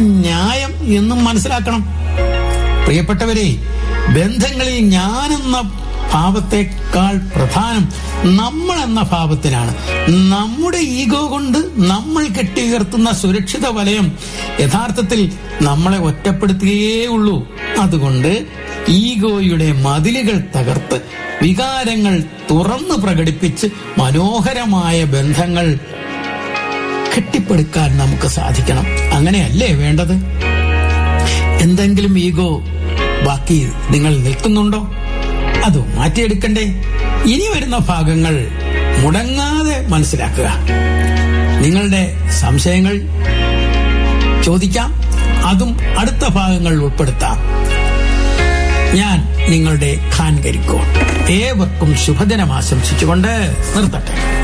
ന്യായം എന്നും മനസ്സിലാക്കണം പ്രിയപ്പെട്ടവരെ ബന്ധങ്ങളിൽ ഞാനെന്ന ഭാവത്തെക്കാൾ പ്രധാനം നമ്മൾ എന്ന ഭാവത്തിനാണ് നമ്മുടെ ഈഗോ കൊണ്ട് നമ്മൾ കെട്ടിയുയർത്തുന്ന സുരക്ഷിത വലയം യഥാർത്ഥത്തിൽ നമ്മളെ ഒറ്റപ്പെടുത്തുകയേ ഉള്ളൂ അതുകൊണ്ട് ഈഗോയുടെ മതിലുകൾ തകർത്ത് വികാരങ്ങൾ തുറന്നു പ്രകടിപ്പിച്ച് മനോഹരമായ ബന്ധങ്ങൾ കെട്ടിപ്പടുക്കാൻ നമുക്ക് സാധിക്കണം അങ്ങനെയല്ലേ വേണ്ടത് എന്തെങ്കിലും ഈഗോ ബാക്കി നിങ്ങൾ നിൽക്കുന്നുണ്ടോ അത് മാറ്റിയെടുക്കണ്ടേ ഇനി വരുന്ന ഭാഗങ്ങൾ മുടങ്ങാതെ മനസ്സിലാക്കുക നിങ്ങളുടെ സംശയങ്ങൾ ചോദിക്കാം അതും അടുത്ത ഭാഗങ്ങളിൽ ഉൾപ്പെടുത്താം ഞാൻ നിങ്ങളുടെ ഖാൻ കരിക്കോ ഏവർക്കും ശുഭദിനം ആശംസിച്ചുകൊണ്ട് നിർത്തട്ടെ